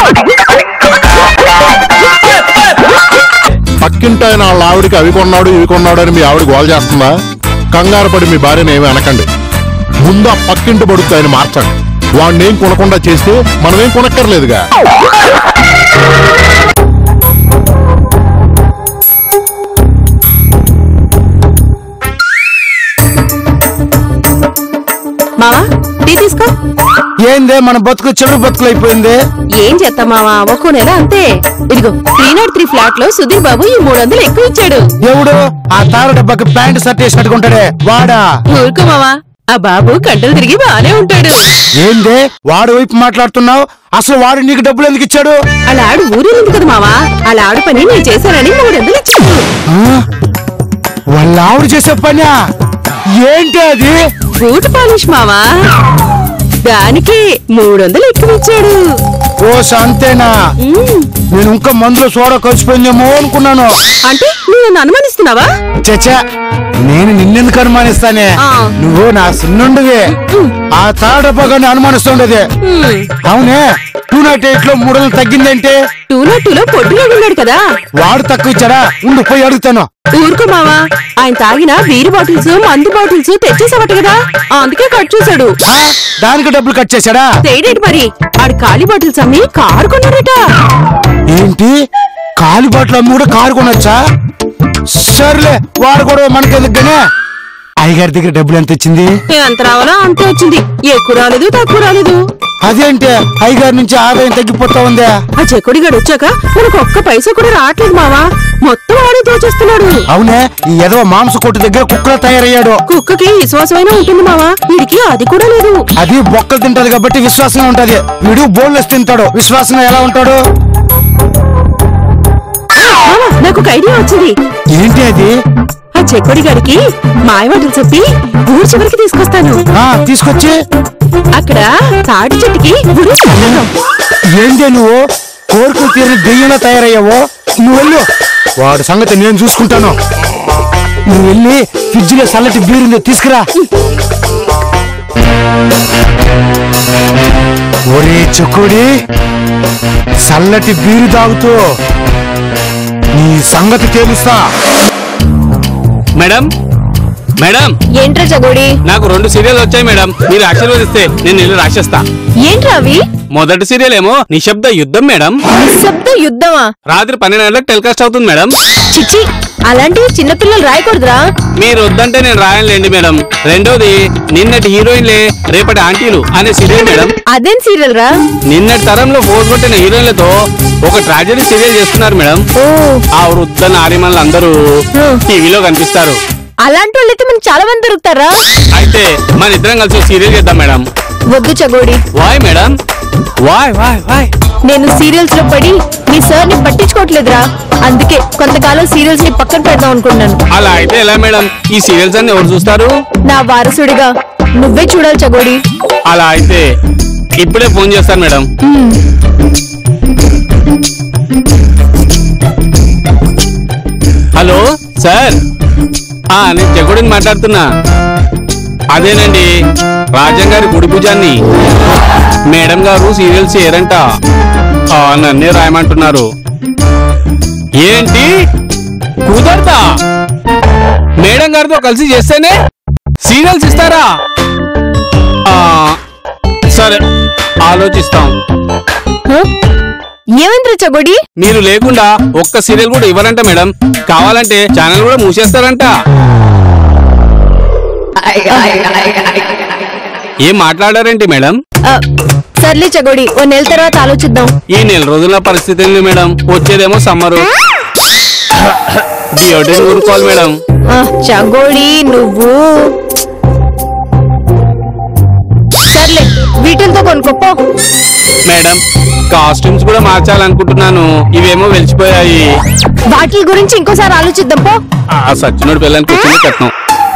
పక్కింటి ఆయన వాళ్ళ ఆవిడికి అవి కొన్నాడు ఇవి కొన్నాడు అని మీ ఆవిడ గోల్ చేస్తుందా కంగారు పడి మీ భార్యను ఏమీ అనకండి ముందు ఆ పక్కింటి పడుతుంది ఆయన మార్చండి వాడిని ఏం కొనకుండా చేస్తే మనమేం కొనక్కర్లేదుగా మావా టీ తీసుకో ఏందే మన బతుకు చెడు బతుకులు అయిపోయింది ఏం చేస్తాం మావా ఒక్కో నెల అంతే ఇదిగో త్రీ నాట్ త్రీ ఫ్లాట్ లో సుధీర్ బాబు ఈ మూడు వందలు ఎక్కువ ఇచ్చాడు ఎవడు ఆ తార డబ్బాకి ప్యాంట్ షర్ట్ వేసి కట్టుకుంటాడే వాడా ఊరుకో మావా ఆ బాబు కంటలు తిరిగి బానే ఉంటాడు ఏందే వాడు వైపు మాట్లాడుతున్నావు అసలు వాడు నీకు డబ్బులు ఎందుకు ఇచ్చాడు అలా ఆడు ఊరేలింది కదా మావా అలా ఆడు పని నేను చేశానని మూడు వందలు ఇచ్చాడు ఆ? వాళ్ళ ఆవిడ చేసే పనా ఏంటి అది బూట్ పాలిష్ మావా దానికి మూడు వందలు ఎక్కువ ఇచ్చాడు ఓ అంతేనా ఉమ్, నేను ఇంకా మందులో సోడా కలిసిపోయిందేమో అనుకున్నాను అంటే నువ్వు నన్ను అనుమానిస్తున్నావా చచ్చా నేను నిన్నెందుకు అనుమానిస్తానే ఆ. నువ్వు నా సున్నుండివి ఆ తార డబ్బాగానే అనుమానిస్తుండేది ఉమ్, అవునే టూ నాట్ ఎయిట్ లో మూడు వందలు తగ్గిందంటే టూ నాట్ టూలో పొట్టులో ఉన్నాడు కదా వాడు తక్కువ ఇచ్చాడా ఉండు పోయి అడుగుతాను ఊరుకో మావా ఆయన తాగిన బీర్ బాటిల్స్ మందు బాటిల్స్ తెచ్చేసావట కదా అందుకే కట్ చేశాడు ఆ? దానికి డబ్బులు కట్ చేశాడా తేడేటి మరి ఆడు ఖాళీ బాటిల్స్ అమ్మి కారు కొన్నాడట ఏంటి కాలి బాటలు అమ్మి కూడా కారు కొనొచ్చా సర్లే వాడు కూడా మనకెందుకుగానే అయ్యగారి దగ్గర డబ్బులు ఎంత ఇచ్చింది ఎంత రావాలో అంతే వచ్చింది ఎక్కువ రాలేదు తక్కువ రాలేదు అదేంటి అయ్యగారి నుంచి ఆదాయం తగ్గిపోతా ఉందే ఆ చెక్కుడిగాడు వచ్చాక మనకు ఒక్క పైసా కూడా రావట్లేదు మావా మొత్తం ఆడే దోచేస్తున్నాడు అవునే ఈ ఎదవ మాంస కొట్టు దగ్గర కుక్కలా తయారయ్యాడు కుక్కకి విశ్వాసమైనా ఉంటుంది మావా వీడికి అది కూడా లేదు అది బొక్కలు తింటది కాబట్టి విశ్వాసంగా ఉంటది వీడు బోన్లెస్ తింటాడు విశ్వాసంగా ఎలా ఉంటాడు మావా నాకు ఒక ఐడియా వచ్చింది ఏంటి అది ఆ చెక్కుడి గారికి మాయమాటలు చెప్పి ఊరు చివరికి తీసుకొస్తాను ఆ తీసుకొచ్చి అక్కడ తాటి చెట్టుకి గుడి కడదాం. ఏంటి నువ్వు కోరికలు తీరిన దెయ్యంలో తయారయ్యావో నువ్వు వెళ్ళు వాడి సంగతి నేను చూసుకుంటాను నువ్వు వెళ్ళి ఫ్రిడ్జ్ లో చల్లటి బీరుందో తీసుకురా ఒరే చుక్కుడి చల్లటి బీరు తాగుతూ నీ సంగతి తేలుస్తా మేడం మేడం ఏంట్రా చగోడి నాకు రెండు సీరియల్ వచ్చాయి మేడం మీరు ఆశీర్వదిస్తే నేను ఇల్లు రాసేస్తా ఏంట్రా అవి మొదటి సీరియల్ ఏమో నిశ్శబ్ద యుద్ధం మేడం నిశ్శబ్ద యుద్ధమా రాత్రి పన్నెండు గంటలకు టెలికాస్ట్ అవుతుంది మేడం చిచ్చి అలాంటివి చిన్నపిల్లలు రాయకూడదురా మీరు వద్దంటే నేను రాయనులేండి మేడం రెండోది నిన్నటి హీరోయిన్లే రేపటి ఆంటీలు అనే సీరియల్ మేడం అదేం సీరియల్ రా నిన్నటి తరంలో ఫోర్ కొట్టిన హీరోయిన్లతో ఒక ట్రాజడీ సీరియల్ చేస్తున్నారు మేడం ఓ ఆ వృద్ధ నారిమల్ని అందరూ హ్మ్. టీవీలో కనిపిస్తారు అలాంటి వాళ్ళైతే మనకు చాలా మంది దొరుకుతారా అయితే మన ఇద్దరం కలిసి సీరియల్ చేద్దాం మేడం వద్దు చగోడి వాయ్ మేడం వాయ్ వాయ్ వాయ్ నేను సీరియల్స్ లో పడి మీ సార్ ని పట్టించుకోవట్లేదురా అందుకే కొంతకాలం సీరియల్స్ ని పక్కన పెడదాం అనుకున్నాను అలా అయితే ఎలా మేడం ఈ సీరియల్స్ అన్ని ఎవరు చూస్తారు నా వారసుడిగా నువ్వే చూడాలి చగోడి అలా అయితే ఇప్పుడే ఫోన్ చేస్తాను మేడం హలో సార్ ఆ నేను జగుడిని మాట్లాడుతున్నా అదేనండి రాజం గారి గుడి పూజాన్ని మేడం గారు సీరియల్స్ చేయరంట ఆ, నన్నే రాయమంటున్నారు ఏంటి కుదరదా మేడం గారితో కలిసి చేస్తేనే సీరియల్స్ ఇస్తారా ఆ, సరే ఆలోచిస్తాం ఏమైందిరా చగోడి మీరు లేకుండా ఒక్క సీరియల్ కూడా ఇవ్వరంట మేడం కావాలంటే ఛానల్ కూడా మూసేస్తారంట ఏం మాట్లాడారేంటి మేడం ఆ, సర్లే చగోడి ఓ నెల తర్వాత ఆలోచిద్దాం ఈ నెల రోజుల పరిస్థితి ఏంది మేడం వచ్చేదేమో సమ్మరు డియోడ్రెంట్ ఊరుకోవాలి మేడం ఆ, చగోడి నువ్వు సర్లే వీటితో కొనుక్కోపో మేడం కాస్ట్యూమ్స్ కూడా మార్చాలనుకుంటున్నాను ఇవేమో వెలిచిపోయాయి వాటి గురించి ఇంకోసారి ఆలోచిద్దాం పో ఆ సచ్చినోడు పిల్లలకి వచ్చింది కట్నం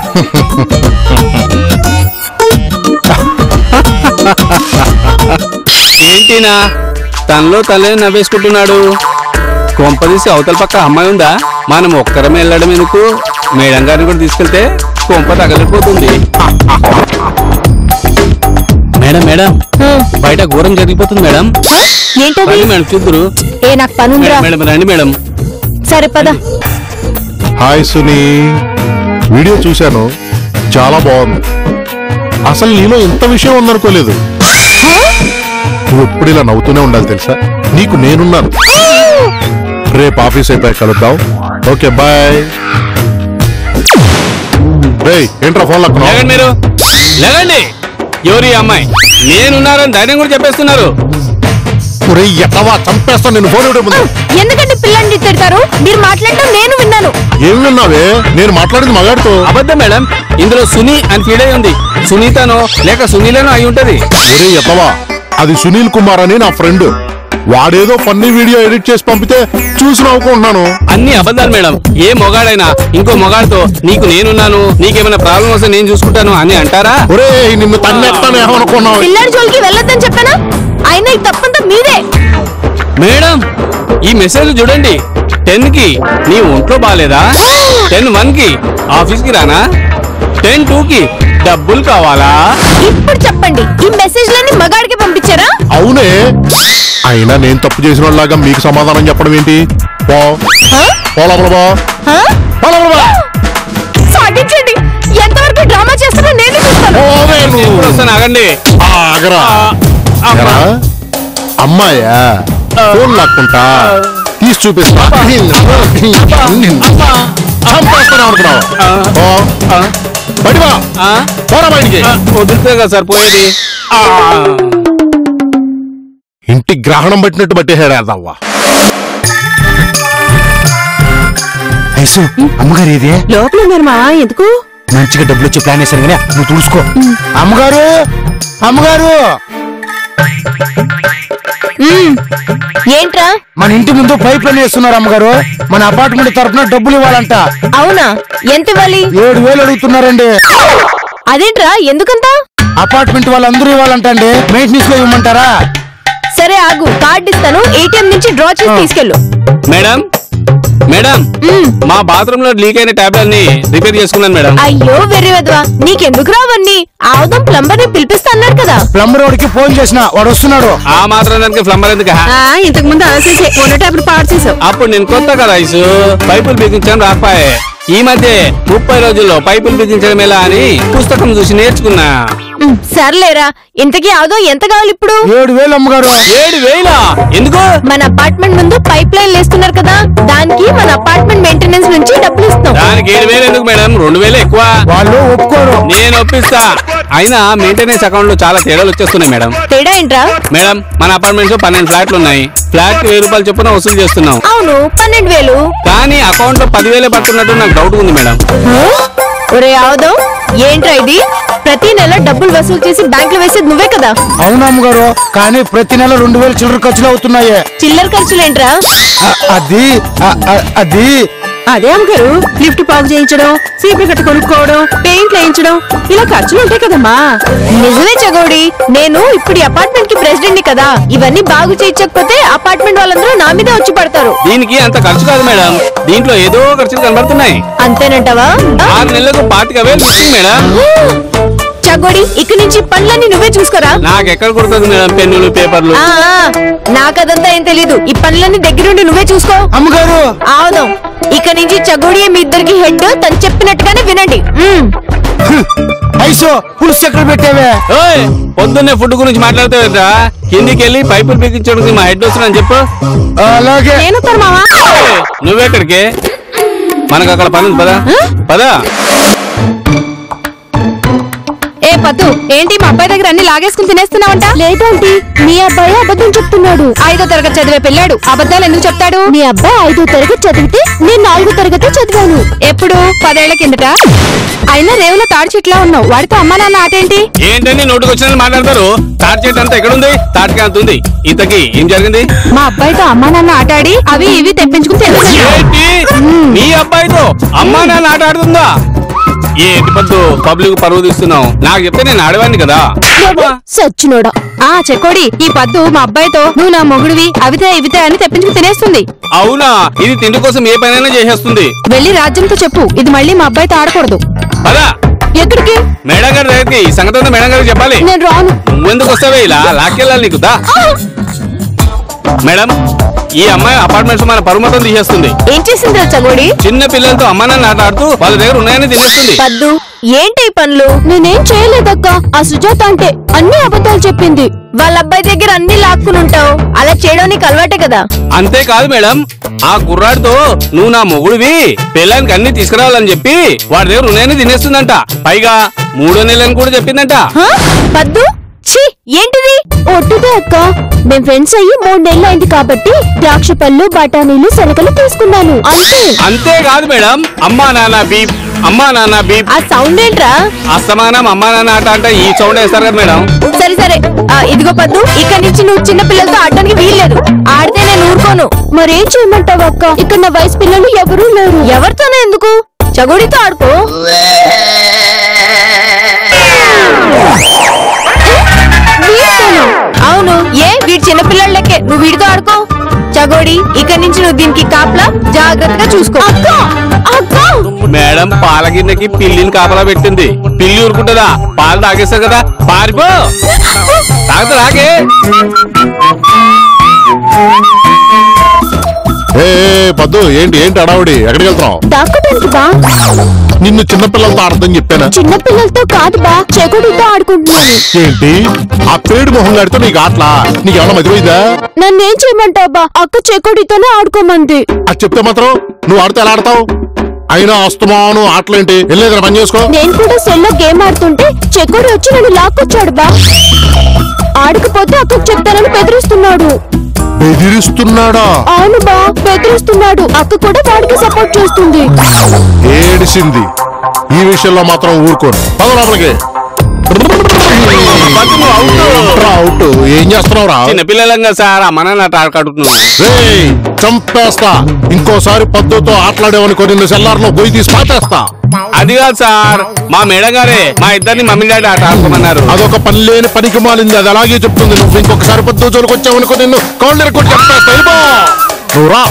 ఏంటినా తనలో తనే నవ్వేసుకుంటున్నాడు కొంపదీసి అవతల పక్క అమ్మాయి ఉందా మనం ఒక్కరమే వెళ్ళడం ఎందుకు మేడం గారిని కూడా తీసుకెళ్తే కొంప తగలిపోతుంది మేడం మేడం ఆ, బయట ఘోరం జరిగిపోతుంది మేడం ఆ? ఏంటది రండి మేడం చూద్దరు ఏ నాకు పని ఉందిరా మేడం మేడం, రండి మేడం సరే పద హాయ్ సునీ వీడియో చూశాను చాలా బాగుంది అసలు నీలో ఇంత విషయం ఉందనుకోలేదు నువ్వు ఎప్పుడు ఇలా నవ్వుతూనే ఉండాలి తెలుసా నీకు నేనున్నాను రేపు ఆఫీస్ అయిపోయి కలుద్దాం ఓకే బాయ్ రేయ్ ఏంట్రా ఫోన్ లక్కున్నావు లేకండి మీరు లేకండి ఎవరి అమ్మాయి నేనున్నారని ధైర్యం కూడా చెప్పేస్తున్నారు ఒరేయ్ ఎట్టవా చంపేస్తాను నేను ఫోన్ ఇవ్వడం ముందు ఎందుకండి పిల్లని తిడతారు మీరు మాట్లాడటం నేను విన్నాను ఏం విన్నావే నేను మాట్లాడింది మగాడితో అబద్ధం మేడం ఇందులో సునీ అని ఫీడ్ అయి ఉంది సునీతనో లేక సునీలనో అయి ఉంటది ఒరే ఎత్తవా అది సునీల్ కుమార్ అని నా ఫ్రెండ్ వాడేదో ఫన్నీ వీడియో ఎడిట్ చేసి పంపితే చూసి నవ్వుకుంటున్నాను అన్ని అబద్ధాలు మేడం ఏ మొగాడైనా ఇంకో మొగాడితో నీకు నేనున్నాను నీకేమైనా ప్రాబ్లం వస్తే నేను చూసుకుంటాను అని అంటారా ఒరే నిన్ను తన్నెత్తాను ఏమనుకున్నావు పిల్లాడి జోలికి వెళ్ళొద్దని చెప్పానా అయినా ఈ తప్పంతా మీదే మేడం ఈ మెసేజ్ చూడండి టెన్ కి నీ ఒంట్లో బాగాలేదా టెన్ వన్ కి ఆఫీస్ కి రానా టెన్ టూ కి డబ్బులు కావాలా ఇప్పుడు చెప్పండి ఈ మెసేజ్లన్నీ మగాడికి పంపించారా అవునే అయినా నేను తప్పు చేసిన వాళ్ళలాగా మీకు సమాధానం చెప్పడం ఏంటి పో ఆ? పో లోపల పో. ఆ? పో లోపల పో. సాగించండి ఎంతవరకు డ్రామా చేస్తారో నేను చూస్తాను పోవే నువ్వు. ఇప్పుడు వస్తాను ఆగండి ఆగరా ఆ, అమ్మా. ఎరా? అమ్మాయా ఫోన్ లాక్కుంటా తీసి చూపిస్తా చంపేస్తాను అనుకున్నావా ఆ. పో. ఆ, బయటికి పో. ఆ, పోరా బయటికి ఆ, వదిలితే కదా సార్ పోయేది ఆ, ఇంటి గ్రహణం పట్టినట్టు పట్టేసాడేద్దావా ఐసు అమ్మగారు ఏది లోపల ఉన్నారు మా ఎందుకు మంచిగా డబ్బులు వచ్చి ప్లాన్ వేశారు కానీ నువ్వు చూసుకో అమ్మగారు అమ్మగారు ఏంట్రా మన ఇంటి ముందు పైప్ లైన్ వేస్తున్నారు అమ్మగారు మన అపార్ట్మెంట్ తరఫున డబ్బులు ఇవ్వాలంట అవునా ఎంత ఇవ్వాలి ఏడు వేలు అడుగుతున్నారండి అదేంట్రా ఎందుకంత అపార్ట్మెంట్ వాళ్ళందరూ ఇవ్వాలంట అండి మెయింటెనెన్స్ లో ఇవ్వమంటారా సరే ఆగు కార్డు ఇస్తాను ఏటీఎం నుంచి డ్రా చేసి తీసుకెళ్ళు మేడం మేడం మ్మ్. మా బాత్రూమ్ లో లీక్ అయిన ట్యాబ్లెట్ ని రిపేర్ చేసుకున్నాను మేడం అయ్యో వెర్రి వెదవా నీకెందుకు రావన్నీ ఆవుదం ప్లంబర్ ని పిలిపిస్తా అన్నాడు కదా ప్లంబర్ వాడికి ఫోన్ చేసిన వాడు వస్తున్నాడు ఆ మాత్రం దానికి ఫ్లంబర్ ఎందుకు ఇంతకు ముందు అలసేసే ఉన్న టైపు పాడు చేసావు అప్పుడు నేను కొత్త కదా ఐసు పైపులు బిగించాను రాపాయే ఈ మధ్య ముప్పై రోజుల్లో పైపులు బిగించడం ఎలా అని పుస్తకం చూసి నేర్చుకున్నా సర్లేరా ఇంతకీ ఆదో ఎంత కావాలి ఇప్పుడు ఏడు వేలు అమ్మగారు ఏడు వేల ఎందుకు మన అపార్ట్మెంట్ ముందు పైప్ లైన్ వేస్తున్నారు కదా దానికి మన అపార్ట్మెంట్ మెయింటెనెన్స్ నుంచి డబ్బులు ఇస్తాం దానికి ఏడు వేలు ఎందుకు మేడం రెండు వేలు ఎక్కువ వాళ్ళు ఒప్పుకోరు నేను ఒప్పిస్తా అయినా మెయింటెనెన్స్ అకౌంట్ లో చాలా తేడాలు వచ్చేస్తున్నాయి మేడం తేడా ఏంట్రా మేడం మన అపార్ట్మెంట్ లో పన్నెండు ఫ్లాట్లు ఉన్నాయి ఫ్లాట్ కి వెయ్యి రూపాయలు చొప్పున వసూలు చేస్తున్నాం అవును పన్నెండు వేలు కానీ అకౌంట్ లో పదివేలే పడుతున్నట్టు నాకు డౌట్ ఉంది మేడం ఒరే ఆవుదం ఏంట్రా ఇది ప్రతి నెల డబ్బులు వసూలు చేసి బ్యాంక్ లో వేసేది నువ్వే కదా అవును అమ్మగారు కానీ ప్రతి నెల రెండు వేలు చిల్లర ఖర్చులు అవుతున్నాయి చిల్లర ఖర్చులేంట్రా అ- అది అ- అ- అది అదే అమ్మగారు లిఫ్ట్ బాగు చేయించడం సీపీ కట్ట కొనుక్కోవడం పెయింట్ వేయించడం ఇలా ఖర్చులు ఉంటాయి కదమ్మా నిజమే చగోడి నేను ఇప్పుడు అపార్ట్మెంట్ కి ప్రెసిడెంట్ ని కదా ఇవన్నీ బాగు చేయించకపోతే అపార్ట్మెంట్ వాళ్ళందరూ నా మీదే వచ్చి పడతారు దీనికి అంత ఖర్చు కాదు మేడం దీంట్లో ఏదో ఖర్చులు కనబడుతున్నాయి అంతేనంటావా ఆరు నెలలకు పాతిక వేలు మిస్సింగ్ మేడం చగోడి ఇక్కడి నుంచి పనులన్నీ నువ్వే చూసుకోరా నాకు ఎక్కడ కుడుతుంది మేడం పెన్నులు పేపర్లు ఆ, ఆ, నాకదంతా ఏం తెలీదు ఈ పనులన్నీ దగ్గరుండి నువ్వే చూసుకో అమ్మగారు అవును ఇక నుంచి చగోడి మీ ఇద్దరికి హెడ్ తను చెప్పినట్టుగానే వినండి ఉమ్. ఐసో పులుసు ఎక్కడ పెట్టావే ఓయ్ పొద్దున్నే ఫుడ్ గురించి మాట్లాడితే కిందికి వెళ్ళి పైపులు బిగించడానికి మా హెడ్ వస్తున్నాను చెప్పు అలాగే నేను వస్తాను మావా ఏయ్, నువ్వెక్కడికి మనకు అక్కడ పని ఉంది పదా పదా ఏ పద్దు ఏంటి మా అబ్బాయి దగ్గర అన్ని లాగేసుకుని తినేస్తున్నావంట లేదంటే మీ అబ్బాయి అబద్ధం చెప్తున్నాడు ఐదో తరగతి చదివే పిల్లాడు అబద్ధాలు ఎందుకు చెప్తాడు మీ అబ్బాయి ఐదో తరగతి చదివితే నేను నాలుగో తరగతి చదివాను ఎప్పుడు పదేళ్ల కిందట అయినా రేవులో తాడి చెట్లా ఉన్నావు వాడితో అమ్మా నాన్న ఆటేంటి ఏంటండి నోటుకు వచ్చిన మాట్లాడతారు తాటి చెట్టు అంతా ఎక్కడుంది తాటికి అంత ఉంది ఇంతకి ఏం జరిగింది మా అబ్బాయితో అమ్మా నాన్న ఆటాడి అవి ఇవి తెప్పించుకుని తినేసాను ఏంటి మీ అబ్బాయితో అమ్మా నాన్న ఆట ఆడుతుందా ఏంటి పద్దు పబ్లిక్ పరువు తీస్తున్నావు నాకు చెప్తే నేను ఆడేవాడిని కదా సచ్చినోడా ఆ చెక్కోడి ఈ పద్దు మా అబ్బాయితో నువ్వు నా మొగుడివి అవితే ఇవితే అని తెప్పించుకుని తినేస్తుంది అవునా ఇది తిండి కోసం ఏ పనైనా చేసేస్తుంది వెళ్ళి రాజ్యంతో చెప్పు ఇది మళ్ళీ మా అబ్బాయితో ఆడకూడదు పదా ఎక్కడికి మేడం గారి దగ్గరికి ఈ సంగతి ఉంది మేడం గారికి చెప్పాలి నేను రాను నువ్వెందుకు వస్తావే ఇలా లాక్కెళ్ళాలి నీకు దా మేడం ఈ అమ్మాయి అపార్ట్మెంట్స్ మన పరుమతం తీసేస్తుంది ఏం చేసింది చగోడి చిన్న పిల్లలతో అమ్మ నాన్న ఆట ఆడుతూ వాళ్ళ దగ్గర ఉన్నాయని తినేస్తుంది పద్దు ఏంటి ఈ పనులు నేనేం చేయలేదక్క ఆ సుజాత అంటే అన్ని అబద్ధాలు చెప్పింది వాళ్ళ అబ్బాయి దగ్గర అన్ని లాక్కుని ఉంటావు అలా చేయడం నీకు అలవాటే కదా అంతేకాదు మేడం ఆ కుర్రాడితో నువ్వు నా మొగుడివి పిల్లానికి అన్ని తీసుకురావాలని చెప్పి వాడి దగ్గర ఉన్నాయని తినేస్తుందంట పైగా మూడో నెలని కూడా చెప్పిందంట హా? పద్దు ఛీ ఏంటిది ఒట్టుదే అక్క మేం ఫ్రెండ్స్ అయ్యి మూడు నెలలు అయింది కాబట్టి ద్రాక్ష పళ్ళు బఠానీలు శనగలు తీసుకున్నాను అంతే అంతేకాదు మేడం అమ్మా నాన్న బీప్ అమ్మా నాన్న బీప్ ఆ సౌండ్ ఏంట్రా అస్తమానం అమ్మా నాన్న ఆట అంటే ఈ సౌండ్ వేస్తారు కదా మేడం సరే సరే ఆ, ఇదిగో పద్దు ఇక్కడి నుంచి నువ్వు చిన్న పిల్లలతో ఆడడానికి వీల్లేదు ఆడితే నేను ఊరుకోను మరేం చేయమంటావు అక్క ఇక్కడ నా వయసు పిల్లలు ఎవరూ లేరు ఎవరితోనే ఎందుకు చగుడితో ఆడుకో వీడితోనా? అవును ఏ వీడి చిన్న పిల్లలకే నువ్వు వీడితో ఆడుకో చగోడి ఇక్కడి నుంచి నువ్వు దీనికి కాపలా జాగ్రత్తగా చూసుకో అక్క అక్క మేడం పాల గిన్నెకి పిల్లిని కాపలా పెట్టింది పిల్లి ఊరుకుంటుందా పాలు తాగేస్తారు కదా పారిపో తాగుతా తాగే ఏ ఏ, పద్దు ఏంటి ఏంటి అడావుడి ఎక్కడికి వెళ్తున్నావు దాక్కడానికి బా నిన్ను చిన్నపిల్లలతో ఆడదని చెప్పానా చిన్న పిల్లలతో కాదు బా చెగుడితో ఆడుకుంటున్నాను ఏంటి ఆ పేడు మొహం గాడితో నీకు ఆటలా నీకేమన్నా మతిపోయిందా నన్నేం చేయమంటావు బా అక్క చెకుడితోనే ఆడుకోమంది అది చెప్తే మాత్రం నువ్వు ఆడితే ఎలా ఆడతావు అయినా అస్తమాను ఆటలేంటి వెళ్ళేదా పని చేసుకో నేను కూడా సెల్లో గేమ్ ఆడుతుంటే చెకుడి వచ్చి నన్ను లాక్కొచ్చాడు బా ఆడకపోతే అక్కకు చెప్తానని బెదిరిస్తున్నాడు బెదిరిస్తున్నాడా అవును బా బెదిరిస్తున్నాడు అక్క కూడా వాడికి సపోర్ట్ చేస్తుంది ఏడిసింది ఈ విషయంలో మాత్రం ఊరుకోను పద లోపలికి పద్దు, నువ్వు అవుట్. రా, అవుట్ ఏం చేస్తున్నావు రా చిన్న పిల్లలంగా సార్ అమ్మ నాన్న ఆట ఆడుకుంటున్నాను రేయ్, చంపేస్తా ఇంకోసారి పద్దుతో ఆటలాడేవనుకో నిన్ను సెల్లార్లో పోయి తీసి పాటేస్తా అది కాదు సార్ మా మేడం గారే మా ఇద్దరిని మమ్మీ డాడీ ఆట ఆడుకోమన్నారు అదొక పని లేని పనికి మాలింది అది అలాగే చెప్తుంది నువ్వు ఇంకొకసారి పద్దు జోలికి వచ్చావనుకో నిన్ను కౌంటర్ ఎరగొట్టి చంపేస్తా వెళ్ళిపో. నువ్వు రా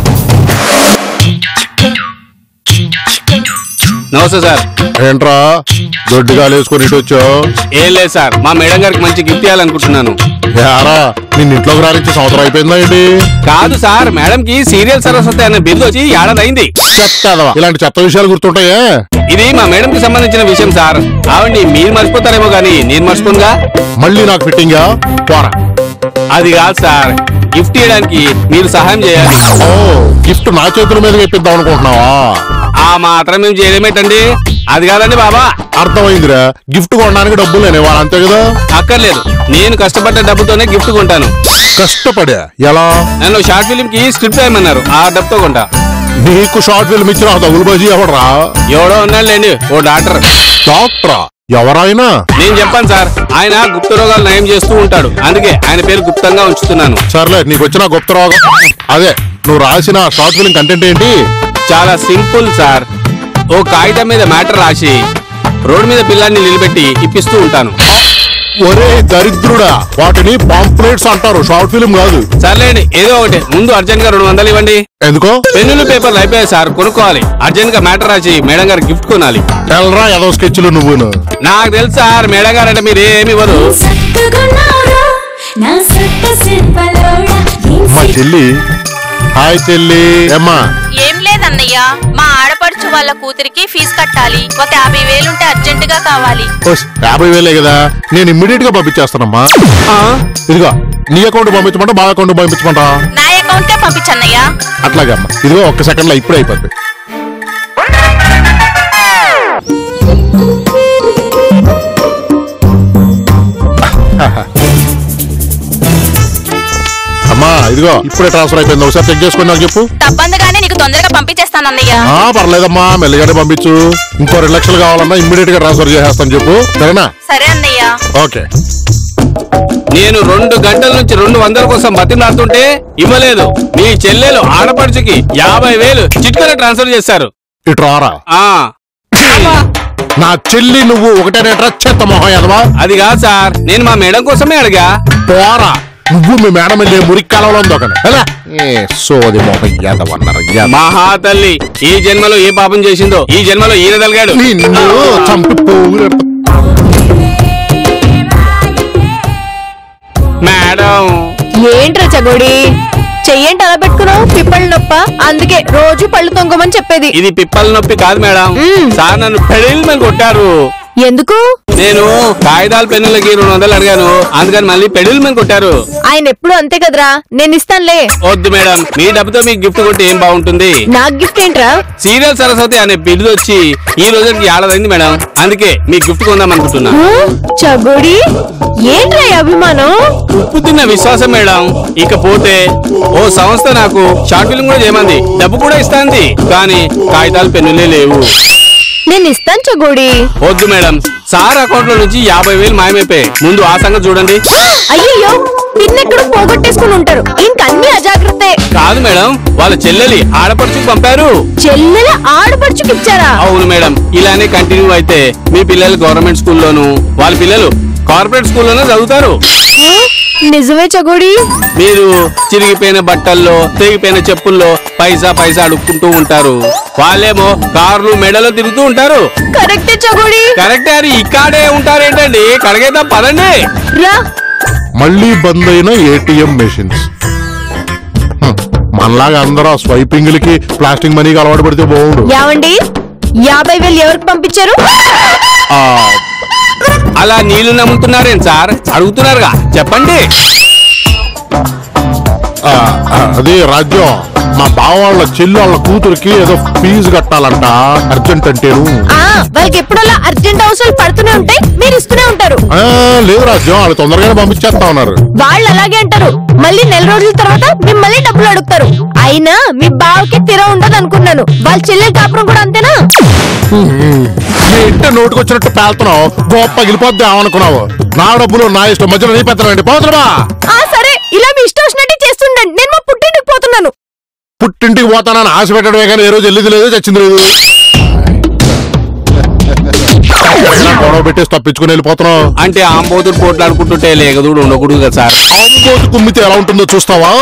నమస్తే సార్ ఏంట్రా దొడ్డిగా వేసుకొని ఇటు వచ్చావు ఏం లేదు సార్ మా మేడం గారికి మంచి గిఫ్ట్ ఇవ్వాలనుకుంటున్నాను యారా నిన్ను ఇంట్లోకి రానిచ్చి సంవత్సరం అయిపోయిందా ఏంటి కాదు సార్ మేడం కి సీరియల్ సరస్వతి అనే బిరుదు వచ్చి ఏడాది అయింది చెత్త ఎదవ. ఇలాంటి చెత్త విషయాలు గుర్తుంటాయే ఇది మా మేడం కి సంబంధించిన విషయం సార్ ఆవిడ్ని మీరు మర్చిపోతారేమో గానీ నేను మర్చిపోనుగా మళ్ళీ నాకు ఫిట్టింగా పోరా అది కాదు సార్ గిఫ్ట్ ఇవ్వడానికి మీరు సహాయం చేయాలి ఓ గిఫ్ట్ నా చేతుల మీద ఇప్పిద్దాం అనుకుంటున్నావా ఆ మాత్రం మేము చేయలేమేటండి అది కాదండి బాబా అర్థమైందిరా గిఫ్ట్ కొనడానికి డబ్బులు లేని వాళ్ళు అంతే కదా అక్కర్లేదు నేను కష్టపడ్డ డబ్బుతోనే గిఫ్ట్ కొంటాను కష్టపడా ఎలా నన్ను షార్ట్ ఫిలిం కి స్క్రిప్ట్ రాయమన్నారు ఆ డబ్బుతో కొంటా నీకు షార్ట్ ఫిల్మ్ ఇచ్చిన ఆ దగులు బాజీ ఎవడరా ఎవడో ఉన్నాడులేండి ఓ డాక్టర్ డాక్టరా ఎవరైనా నేను చెప్పాను సార్ ఆయన గుప్త రోగాలు నయం చేస్తూ ఉంటాడు అందుకే ఆయన పేరు గుప్తంగా ఉంచుతున్నాను సర్లే నీకు వచ్చిన గుప్త రోగం అదే నువ్వు రాసిన షార్ట్ ఫిల్మ్ కంటెంట్ ఏంటి చాలా సింపుల్ సార్ ఓ కాగితం మీద మ్యాటర్ రాసి రోడ్డు మీద పిల్లాన్ని నిలబెట్టి ఇప్పిస్తూ ఉంటాను ఒరే దరిద్రుడా వాటిని పాంప్లెట్స్ అంటారు షార్ట్ ఫిల్మ్ కాదు సర్లేండి ఏదో ఒకటి ముందు అర్జెంట్ గా రెండు వందలు ఇవ్వండి ఎందుకో పెన్నులు పేపర్లు అయిపోయాయి సార్ కొనుక్కోవాలి అర్జెంట్ గా మ్యాటర్ రాసి మేడం గారు గిఫ్ట్ కొనాలి తెల్లరా ఏదో స్కెచ్లు నువ్వును నాకు తెలుసు సార్ మేడం గారు అంటే మీరు ఏమి ఇవ్వరు సక్కగున్నారా నా సత్త శిల్పలోడా ఏం మా చెల్లి హాయ్ చెల్లి ఏమ్మా ఏం లేదన్నయ్య మా ఆడపడుచు వాళ్ళ కూతురికి ఫీజు కట్టాలి ఒక యాభై వేలుంటే అర్జెంట్ గా కావాలి ఓస్, యాభై వేలే కదా నేను ఇమ్మీడియట్ గా పంపించేస్తానమ్మా ఇదిగో నీ అకౌంట్ పంపించమంటా మా అకౌంట్ పంపించమంటా నా అకౌంట్ కే పంపించన్నయ్య అట్లాగే అమ్మా ఇదిగో ఒక్క సెకండ్ లో ఇప్పుడే అయిపోద్ది అమ్మా ఇదిగో ఇప్పుడే ట్రాన్స్ఫర్ అయిపోయింది ఒకసారి చెక్ చేసుకుని నాకు చెప్పు తప్పందుగానే నీకు తొందరగా పంపించేస్తానన్నయ్య ఆ పర్లేదమ్మా మెల్లిగానే పంపించు ఇంకో రెండు లక్షలు కావాలన్నా ఇమ్మీడియట్ గా ట్రాన్స్ఫర్ చేసేస్తాను చెప్పు సరేనా సరే అన్నయ్య ఓకే నేను రెండు గంటల నుంచి రెండు వందల కోసం బతిమలాడుతుంటే ఇవ్వలేదు మీ చెల్లెలు ఆడపడుచుకి యాభై వేలు చిట్కన ట్రాన్స్ఫర్ చేశారు ఇటు రారా ఆ నా చెల్లి నువ్వు ఒకటేనేట్రా చెత్త మొహం ఎదవా అది కాదు సార్ నేను మా మేడం కోసమే అడిగా పోరా నువ్వు మీ మేడం వెళ్ళి మురికి కాలంలో ఉంది ఒకటి ఎలా ఏ సోది మొహం యాదవన్నారు మహాతల్లి ఈ జన్మలో ఏ పాపం చేసిందో ఈ జన్మలో ఈయన తలిగాడు నిన్ను చంపి పోగులు మేడం ఏంట్రా చగోడి చెయ్యంటి అలా పెట్టుకున్నావు పిప్పళ్ళ నొప్ప అందుకే రోజు పళ్ళు తొంగమని చెప్పేది ఇది పిప్పల నొప్పి కాదు మేడం మ్మ్. సార్ నన్ను పెళ్ళిళ్ళు మీద కొట్టారు ఎందుకు నేను కాగితాల పెన్నులకి రెండు వందలు అడిగాను అందుకని మళ్ళీ పెళ్ళిళ్ళ మీద కొట్టారు ఆయన ఎప్పుడు అంతే కదరా నేను ఇస్తానులే వద్దు మేడం మీ డబ్బుతో మీకు గిఫ్ట్ కొట్టి ఏం బాగుంటుంది నాకు గిఫ్ట్ ఏంట్రా సీరియల్ సరస్వతి అనే బిల్లు వచ్చి ఈ రోజుకి ఏడాదైంది మేడం అందుకే మీకు గిఫ్ట్ కొందాం అనుకుంటున్నా ఆ? చగోడి ఏంట్రా ఈ అభిమానం ఉప్పు తిన్న విశ్వాసం మేడం ఇకపోతే ఓ సంస్థ నాకు షార్ట్ ఫిల్మ్ కూడా చేయమంది డబ్బు కూడా ఇస్తాంది కానీ కాగితాలు పెన్నులే లేవు నేను ఇస్తాను చగోడి వద్దు మేడం సార్ అకౌంట్ లో నుంచి యాభై వేలు మాయమైపోయాయి ముందు ఆ సంగతి చూడండి అయ్యయ్యో పిన్నెక్కడ పోగొట్టేసుకుని ఉంటారు ఇంకన్నీ అజాగ్రత్తే కాదు మేడం వాళ్ళ చెల్లెలి ఆడపడుచుకు పంపారు చెల్లెల ఆడపడుచుకిచ్చారా అవును మేడం ఇలానే కంటిన్యూ అయితే మీ పిల్లలు గవర్నమెంట్ స్కూల్లోను వాళ్ళ పిల్లలు కార్పొరేట్ స్కూల్లోనే చదువుతారు ఆ? నిజమే చగోడి మీరు చిరిగిపోయిన బట్టల్లో తెగిపోయిన చెప్పుల్లో పైసా పైసా అడుక్కుంటూ ఉంటారు వాళ్ళేమో కార్లు మెడలో తిరుగుతూ ఉంటారు కరెక్టే చగోడి కరెక్టే అని ఇక్కడే ఉంటారేంటండి కడగేద్దాం పదండి రా మళ్ళీ బంద్ అయిన ఏటీఎం మెషిన్స్ హ్మ్. మనలాగా అందరూ ఆ స్వైపింగ్లకి ప్లాస్టిక్ మనీకి అలవాటు పడితే బాగుండు యావండి యాభై వేలు ఎవరికి పంపించారు ఆ, అలా నీళ్లు నమ్ముతున్నారేం సార్ అడుగుతున్నారుగా చెప్పండి ఆ, ఆ, అది రాజ్యం మా బావ వాళ్ళ చెల్లి వాళ్ళ కూతురికి ఏదో ఫీజు కట్టాలంట అర్జెంట్ అంటేను ఆ వాళ్ళకి ఎప్పుడలా అర్జెంట్ అవసరాలు పడుతూనే ఉంటాయి మీరు ఇస్తూనే ఉంటారు ఆ, లేదు రాజ్యం వాళ్ళు తొందరగానే పంపించేస్తా ఉన్నారు వాళ్ళు అలాగే అంటారు మళ్ళీ నెల రోజుల తర్వాత మిమ్మల్ని డబ్బులు అడుగుతారు అయినా మీ బావకి తిర ఉండదు అనుకున్నాను వాళ్ళ చెల్లెల కాపురం కూడా అంతేనా నీ ఇంటి నోటుకొచ్చినట్టు పేలుతున్నావు గొప్ప పగిలిపోద్ది ఏమనుకున్నావు నా డబ్బులు నా ఇష్టం మధ్యలో నీ పెత్తనండి పోతున్నా ఆ సరే ఇలా మీ ఇష్టం వచ్చినట్టు చేస్తుండండి నేను మా పుట్టింటికి పోతున్నాను పుట్టింటికి పోతానని ఆశ పెట్టడమే కానీ ఏ రోజు వెళ్ళింది లేదు చచ్చింది లేదు ఎక్కడికైనా గొడవ పెట్టేసి తప్పించుకుని వెళ్ళిపోతున్నావు అంటే ఆంబోతుడు పోట్లాడుకుంటుంటే లేకదూడు ఉండకూడదు కదా సార్ ఆంబోతు కుమ్మితే ఎలా ఉంటుందో చూస్తావా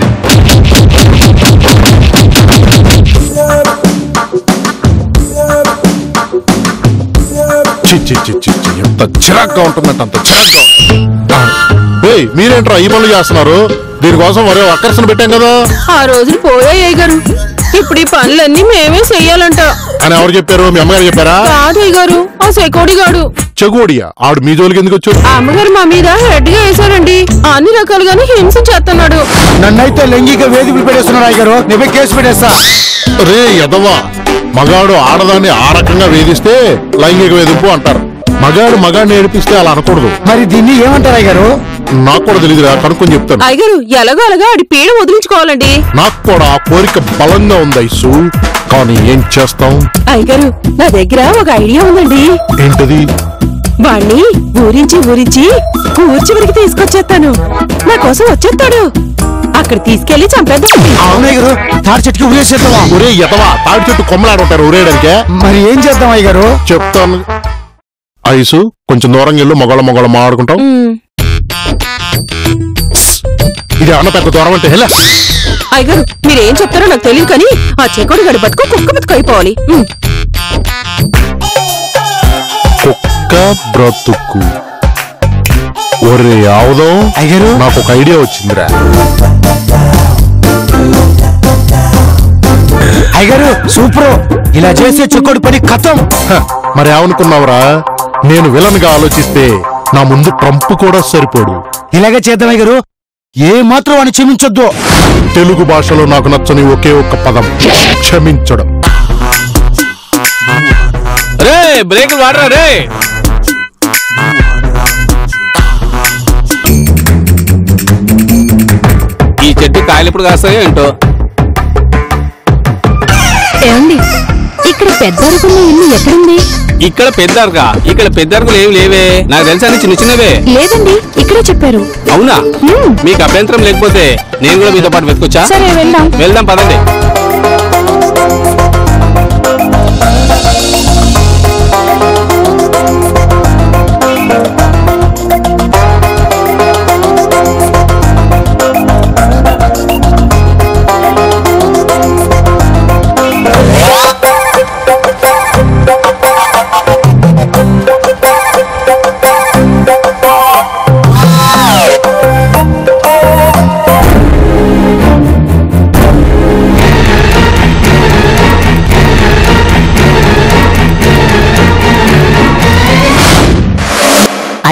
చి, చి, చి, చి, చి, ఎంత చిరాగ్గా ఉంటుందంట అంత చిరాగ్గా ఉంటుంది. ఏయ్ మీరేంట్రా ఈ పనులు చేస్తున్నారు దీనికోసం మరో వర్కర్స్ పెట్టాం కదా ఆ రోజులు పోయాయి గారు ఇప్పుడు ఈ పనులన్నీ మేమే చెయ్యాలంట అని ఎవరు చెప్పారు మీ అమ్మగారు చెప్పారా కాదయ్య గారు ఆ సెకోడి గాడు చెగోడియా ఆడు మీ జోలికి ఎందుకు వచ్చాడు ఆ అమ్మగారు మా మీద హెడ్ గా వేశారండి అన్ని రకాలుగానే హింస చేస్తున్నాడు నన్నైతే లైంగిక వేధింపులు పెట్టేస్తున్నాడు అయ్య గారు నేను పోయి కేసు పెట్టేస్తా రే ఎదవా మగాడు ఆడదాన్ని ఆ రకంగా వేధిస్తే లైంగిక వేధింపు అంటారు మగాడు మగాడిని ఏడిపిస్తే అలా అనకూడదు మరి దీన్ని ఏమంటారు అయ్య గారు నాకు కూడా తెలియదు కనుక్కొని చెప్తాను అయ్యగారు ఎలాగో అలాగా ఆడి పీడ వదిలించుకోవాలండి నాకు కూడా ఆ కోరిక బలంగా ఉంది ఐసు కానీ ఏం చేస్తాం అయ్యగారు నా దగ్గర ఒక ఐడియా ఉందండి ఏంటది వాణ్ణి ఊరించి ఊరించి ఊర్చి వరకు తీసుకొచ్చేస్తాను నా కోసం వచ్చేస్తాడు అక్కడ తీసుకెళ్లి చంపేద్దాం అవునయ్య గారు తాడి చెట్టుకి ఉరేసేద్దామా ఒరే ఎదవా తాడి చెట్టు కొమ్మలాడుంటారు ఊరేయడానికే మరి ఏం చేద్దాం అయ్య గారు చెప్తాను ఐసు కొంచెం దూరంగా వెళ్ళు మొగళ్ళ మొగళ్ళ మాట్లాడుకుంటాం ఇది అన్న పెద్ద దూరం అంటే హెలా అయ్యగారు మీరేం చెప్తారో నాకు తెలియదు కానీ ఆ చెకోడి గడి బతుకు కుక్క బతుకు అయిపోవాలి ఉమ్. కుక్క బ్రతుకు ఒరే ఆవుదం అయ్యగారు నాకు ఒక ఐడియా వచ్చిందిరా అయ్య గారు సూపర్ ఇలా చేసే చెక్కడు పని కథం హ, మరి ఏమనుకున్నావురా నేను విలన్ గా ఆలోచిస్తే నా ముందు ట్రంప్ కూడా సరిపోడు ఇలాగే చేద్దాం అయ్య గారు ఏ మాత్రం అని క్షమించొద్దు తెలుగు భాషలో నాకు నచ్చని ఒకే ఒక్క పదం క్షమించడం రే బ్రేకులు వాడరా రే ఈ చెట్టు కాయలు ఎప్పుడు కాస్తాయో ఏంటో ఏమండి ఇక్కడ పెద్ద అరుకున్న ఇల్లు ఎక్కడుంది ఇక్కడ పెద్దరుగా ఇక్కడ పెద్దరుకులు ఏమి లేవే నాకు తెలుసా అన్ని చిన్న చిన్నవే లేదండి ఇక్కడే చెప్పారు అవునా హ్మ్. మీకు అభ్యంతరం లేకపోతే నేను కూడా మీతో పాటు వెతుకొచ్చా సరే వెళ్దాం వెళ్దాం పదండి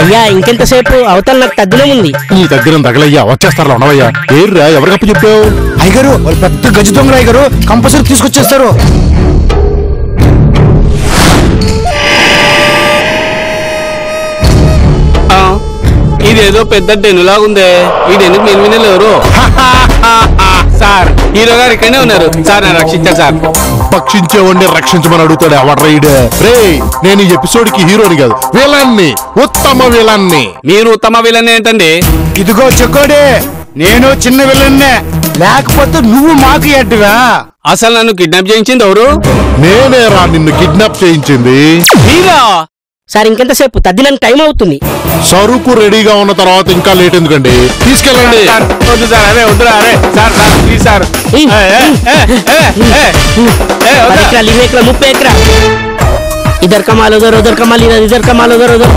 అయ్యా ఇంకెంతసేపు అవతల నాకు తగ్గునే ఉంది నీ దగ్గర తగలయ్యా వచ్చేస్తారా ఉండవయ్యా ఏర్రా ఎవరికప్ప చెప్పావు అయ్యగారు వాళ్ళు పెద్ద గజ దొంగలు అయ్యగారు కంపల్సరీ తీసుకొచ్చేస్తారు ఆ, ఇదేదో పెద్ద డెన్నులాగుందే ఈ డెన్నుకు నేను వినలేరు సార్ హీరో గారు ఇక్కడనే ఉన్నారు సార్ నన్ను రక్షించారు సార్ పక్షించేవాడిని రక్షించమని అడుగుతాడు ఎవడ రైడ్ రే నేను ఈ ఎపిసోడ్ కి హీరోని కాదు విలన్ని ఉత్తమ విలన్ని మీరు ఉత్తమ విలన్ ఏంటండి ఇదిగో చెక్కోడే నేను చిన్న విలన్నే లేకపోతే నువ్వు మాకు ఎడ్డువా అసలు నన్ను కిడ్నాప్ చేయించింది ఎవరు నేనేరా నిన్ను కిడ్నాప్ చేయించింది హీరో సార్ ఇంకెంతసేపు తద్దినానికి టైం అవుతుంది సరుకు రెడీగా ఉన్న తర్వాత ఇంకా లేట్ ఎందుకండి తీసుకెళ్ళండి సార్, వద్దు సార్ అరే వద్దురా అరే సార్ సార్ ప్లీజ్ సార్ ఏ, ఏ, ఏ, ఏ, ఏ, ఏ, పది వద్దురా. ఎకరాలు ఇరవై ఎకరాలు ముప్పై ఎకరా ఇద్దరు కమాల్ ఉదర్ ఉదర్ కమాల్ ఇదర్ ఇద్దరు కమాల్ ఉదర్ ఉదర్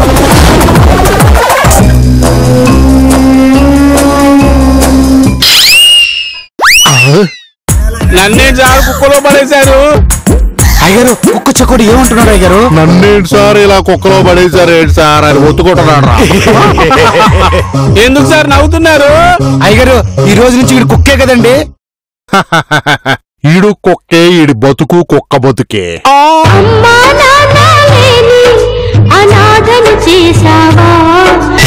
నన్నే సార్ కుక్కలో పడేశారు అయ్యగారు కుక్క చెక్కోడు ఏమంటున్నాడు అయ్యగారు నన్నేంటి సార్ ఇలా కుక్కలో పడేసారు ఏంటి సార్ అని ఒత్తుకుంటున్నాడు రా. ఎందుకు సార్ నవ్వుతున్నారు అయ్యగారు ఈ రోజు నుంచి వీడు కుక్కే కదండి ఈడు కుక్కే ఈడి బతుకు కుక్క బతుకే అమ్మా నాన్న లేని అనాథను చేశావా